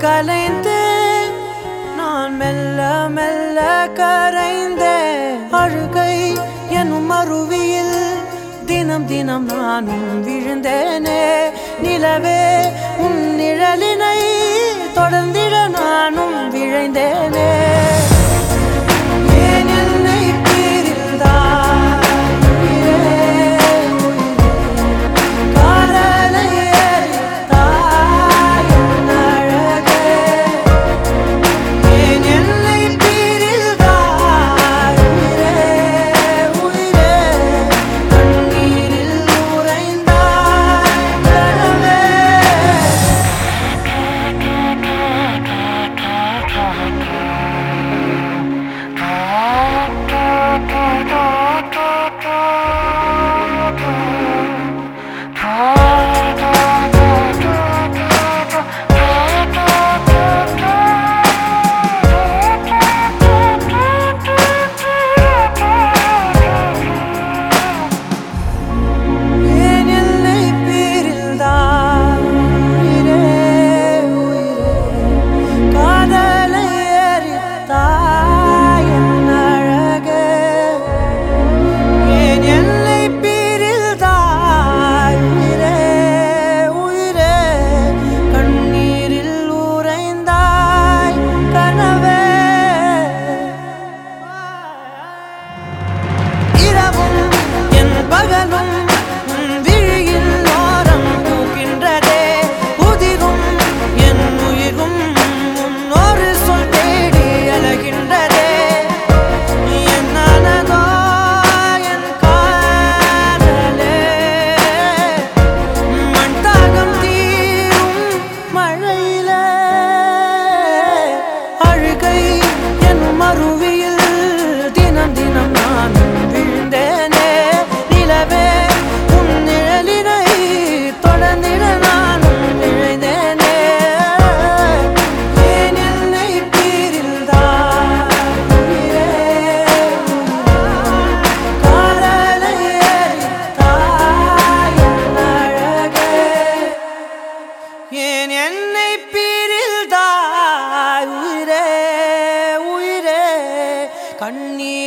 கலைந்தேன் நான் மெல்ல மெல்ல கரைந்தேன் அழுகை எனும் அருவியில் தினம் தினம் நானும் விழுந்தேனே நிலவே உன் நிழலினை தொடர்ந்திட நானும் விழைந்தேனே ஏன் என்னை பிரிந்தாய் உயிரே, காதலை எரித்தாய் என் அழகே. ஏன் என்னை பிரிந்தாய் உயிரே, உயிரே, கண்ணீரில் உறைந்தாய் கனவே. ஏன் என்னை பிரிந்தாய் உயிரே, உயிரே, காதலை எரித்தாய் என் அழகே. ஏன் என்னை பிரிந்தாய் உயிரே, உயிரே, கண்ணீரில் உறைந்தாய் கனவே இரவும் என் பகலும் உன் விழியில் ஓரம் பூக்கின்றதே உதிரும் என் உயிரும் உன்னொரு சொல் தேடி அழகின்றதே என்னானதோ என் காதலே மண் தாகம் தீரும் மழையிலே அழுகை எனும் அருவியில் தினம் தினம் நான் விழுந்தேனே நிலவே உன் நிழலினை தொடர்ந்திட நானும் விழுந்தேனே ஏன் என்னை பிரிந்தாய் உயிரே, காதலை எரித்தாய் என் அழகே. ஏன் என்னை பிரிந்தாய் உயிரே உயிரே கண்ணீர்